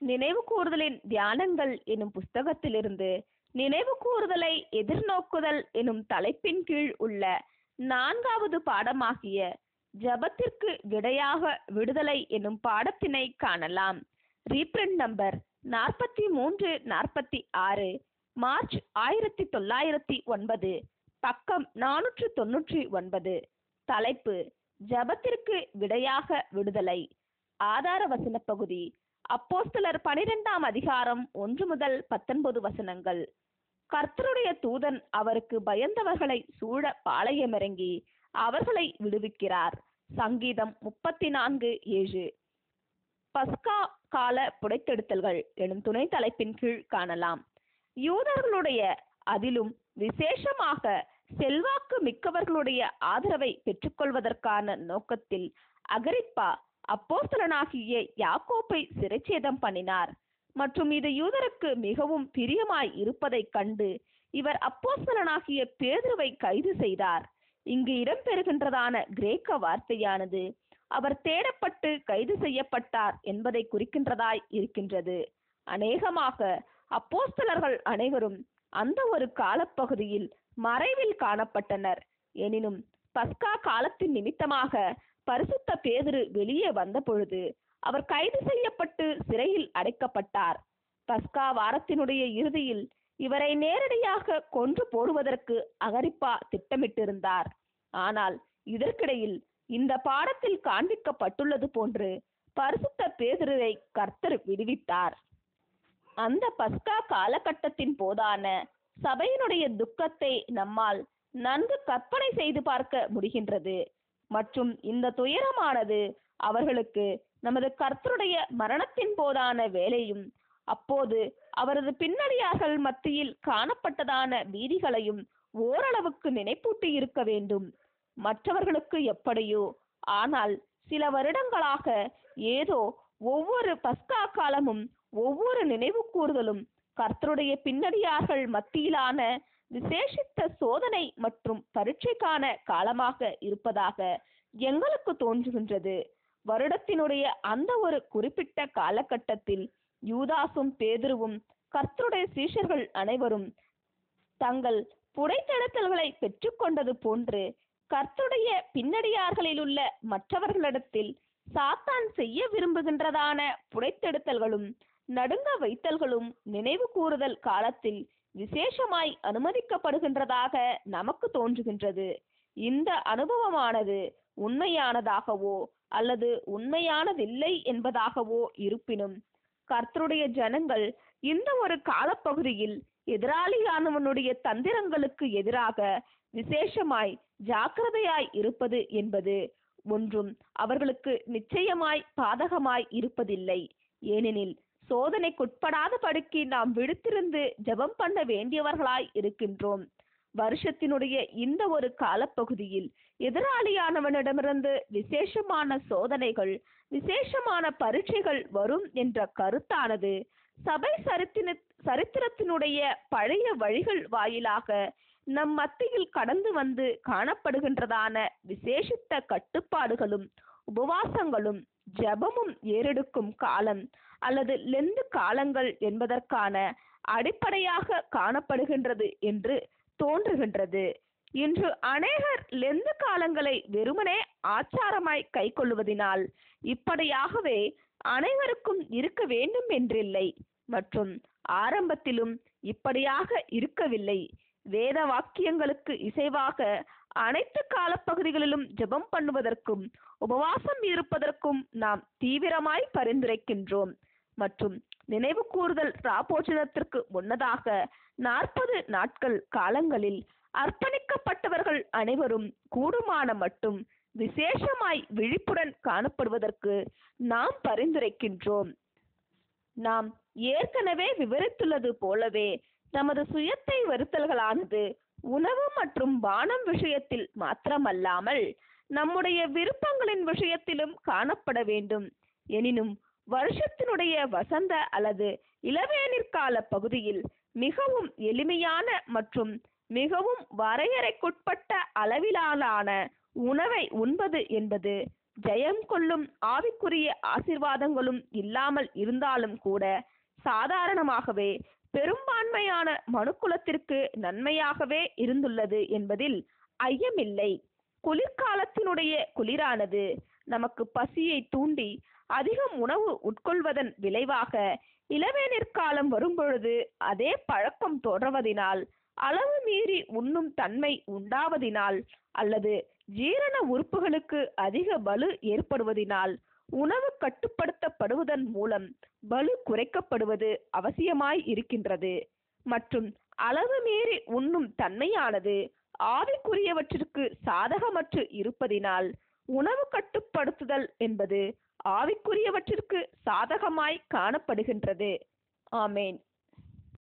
நினைவு கூறுதலின் தியானங்கள் எனும் புஸ்தகத்திலிருந்து நினைவு கூறுதலை எதிர்நோக்குதல் எனும் தலைப்பின் கீழ் உள்ள நான்காவது பாடமாகிய ஜபத்திற்கு விடையாக விடுதலை எனும் பாடத்தினை காணலாம் ரீப்ரிண்ட் நம்பர் நாற்பத்தி மூன்று நாற்பத்தி ஆறு மார்ச் ஆயிரத்தி தொள்ளாயிரத்தி ஒன்பது பக்கம் நானூற்று தொன்னூற்றி ஒன்பது தலைப்பு ஜபத்திற்கு விடையாக விடுதலை ஆதார வசன பகுதி அப்போஸ்தலர் பனிரெண்டாம் அதிகாரம் ஒன்று முதல் பத்தொன்பது வசனங்கள் கர்த்தருடைய தூதன் அவருக்கு பயந்தவர்களை சூழ பாளையமிறங்கி அவர்களை விடுவிக்கிறார் சங்கீதம் முப்பத்தி நான்கு ஏழு பஸ்கா கால புடைத்தெடுத்தல்கள் எனும் துணை தலைப்பின் கீழ் காணலாம் யூதர்களுடைய அதிலும் விசேஷமாக செல்வாக்கு மிக்கவர்களுடைய ஆதரவை பெற்றுக்கொள்வதற்கான நோக்கத்தில் அகரிப்பா அப்போஸ்தலனாகிய யாக்கோப்பை சிறைச்சேதம் பண்ணினார் மற்றும் இது யூதருக்கு மிகவும் பிரியமாய் இருப்பதைக் கண்டு இவர் அப்போஸ்தலனாகிய பேதுருவை கைது செய்தார் இங்கு இடம்பெறுகின்றதான கிரேக்க வார்த்தையானது அவர் தேடப்பட்டு கைது செய்யப்பட்டார் என்பதை குறிக்கின்றதாய் இருக்கின்றது அநேகமாக அப்போஸ்தலர்கள் அனைவரும் அந்த ஒரு காலப்பகுதியில் மறைவில் காணப்பட்டனர் எனினும் பஸ்கா காலத்தின் நிமித்தமாக பரிசுத்த பேதுரு வெளியே வந்த பொழுது அவர் கைது செய்யப்பட்டு சிறையில் அடைக்கப்பட்டார் பஸ்கா வாரத்தினுடைய இறுதியில் இவரை நேரடியாக கொன்று போடுவதற்கு அகரிப்பா திட்டமிட்டிருந்தார் ஆனால் இதற்கிடையில் இந்த பாடத்தில் காண்பிக்கப்பட்டுள்ளது போன்று பரிசுத்த பேதுருவை கர்த்தர் விடுவித்தார் அந்த பஸ்கா காலகட்டத்தின் போதான சபையினுடைய துக்கத்தை நம்மால் நன்கு கற்பனை செய்து பார்க்க முடிகின்றது மற்றும் இந்த துயரமானது அவர்களுக்கு நமது கர்த்தருடைய மரணத்தின் போதான வேலையும் அப்போது அவரது பின்னணியார்கள் மத்தியில் காணப்பட்டதான பீதிகளையும் ஓரளவுக்கு நினைப்பூட்டி இருக்க வேண்டும் மற்றவர்களுக்கு எப்படியோ ஆனால் சில வருடங்களாக ஏதோ ஒவ்வொரு பஸ்கா காலமும் ஒவ்வொரு நினைவு கூறுதலும் கர்த்தருடைய பின்னடியார்கள் மத்தியிலான விசேஷித்த சோதனை மற்றும் பரீட்சைக்கான காலமாக இருப்பதாக எங்களுக்கு தோன்றுகின்றது வருடத்தினுடைய அந்த ஒரு குறிப்பிட்ட காலகட்டத்தில் யூதாசும் பேதுருவும் கர்த்தருடைய சீஷர்கள் அனைவரும் தங்கள் புடைத்தெடுத்தல்களை பெற்றுக்கொண்டது போன்று கர்த்துடைய பின்னடியார்களிலுள்ள மற்றவர்களிடத்தில் சாத்தான் செய்ய விரும்புகின்றதான புடைத்தெடுத்தல்களும் நடுங்க வைத்தல்களும் நினைவு கூறுதல் காலத்தில் விசேஷமாய் அனுமதிக்கப்படுகின்றதாக நமக்கு தோன்றுகின்றது இந்த அனுபவமானது உண்மையானதாகவோ அல்லது உண்மையானதில்லை என்பதாகவோ இருப்பினும் கர்த்தருடைய ஜனங்கள் இந்த ஒரு காலப்பகுதியில் எதிராளியானவனுடைய தந்திரங்களுக்கு எதிராக விசேஷமாய் ஜாக்கிரதையாய் இருப்பது என்பது ஒன்றும் அவர்களுக்கு நிச்சயமாய் பாதகமாய் இருப்பதில்லை ஏனெனில் சோதனைக்குட்படாத படுக்கி நாம் விடுத்திருந்து ஜெபம் பண்ண வேண்டியவர்களாய் இருக்கின்றோம் வருஷத்தினுடைய இந்த ஒரு காலப்பகுதியில் எதிராளியானவனிடமிருந்து விசேஷமான சோதனைகள் விசேஷமான பரீட்சைகள் வரும் என்ற கருத்தானது சபை சரித்தின சரித்திரத்தினுடைய பழைய வழிகள் வாயிலாக நம் மத்தியில் கடந்து வந்து காணப்படுகின்றதான விசேஷித்த கட்டுப்பாடுகளும் உபவாசங்களும் ஜெபமும் ஏறெடுக்கும் காலம் அல்லது லெந்து காலங்கள் என்பதற்கான அடிப்படையாக காணப்படுகின்றது என்று தோன்றுகின்றது இன்று அநேகர் லெந்து காலங்களை வெறுமனே ஆச்சாரமாய் கைக்கொள்வதினால் இப்படியாகவே அனைவருக்கும் இருக்க வேண்டும் என்றில்லை மற்றும் ஆரம்பத்திலும் இப்படியாக இருக்கவில்லை வேத வாக்கியங்களுக்கு இசைவாக அனைத்து காலப்பகுதிகளிலும் ஜெபம் பண்ணுவதற்கும் உபவாசம் இருப்பதற்கும் நாம் தீவிரமாய் பரிந்துரைக்கின்றோம் மற்றும் நினைவு கூறுதல் ராபோஜனத்திற்கு முன்னதாக நாற்பது நாட்கள் காலங்களில் அர்ப்பணிக்கப்பட்டவர்கள் அனைவரும் கூடுமான மட்டும் விசேஷமாய் விழிப்புடன் காணப்படுவதற்கு நாம் பரிந்துரைக்கின்றோம் நாம் ஏற்கனவே விவரித்துள்ளது போலவே நமது சுயத்தை வருத்தல்களானது உணவு மற்றும் பானம் விஷயத்தில் மாத்திரமல்லாமல் நம்முடைய விருப்பங்களின் விஷயத்திலும் காணப்பட வேண்டும் எனினும் வருஷத்தினுடைய வசந்த அல்லது இளவேனிற்கால பகுதியில் மிகவும் எளிமையான மற்றும் மிகவும் வரையறைக்குட்பட்ட அளவிலான உணவை உண்பது என்பது ஜெயம் கொள்ளும் ஆவிக்குரிய ஆசிர்வாதங்களும் இல்லாமல் இருந்தாலும் கூட சாதாரணமாகவே பெரும்பான்மையான மனுக்குலத்திற்கு நன்மையாகவே இருந்துள்ளது என்பதில் ஐயமில்லை குளிர்காலத்தினுடைய குளிரானது நமக்கு பசியை தூண்டி அதிகம் உணவு உட்கொள்வதன் விளைவாக இளவேனிற் காலம் வரும்பொழுது அதே பழக்கம் தொடர்வதினால் அளவு மீறி உண்ணும் தன்மை உண்டாவதினால் அல்லது ஜீரண உறுப்புகளுக்கு அதிக பலு ஏற்படுவதினால் உணவு கட்டுப்படுத்தப்படுவதன் மூலம் பலு குறைக்கப்படுவது அவசியமாய் இருக்கின்றது மற்றும் அளவு மீறி உண்ணும் தன்மையானது ஆவிக்குரியவற்றிற்கு சாதகமற்று இருப்பதினால் உணவு கட்டுப்படுத்துதல் என்பது ஆவிக்குரியவற்றிற்கு சாதகமாய் காணப்படுகின்றது ஆமேன்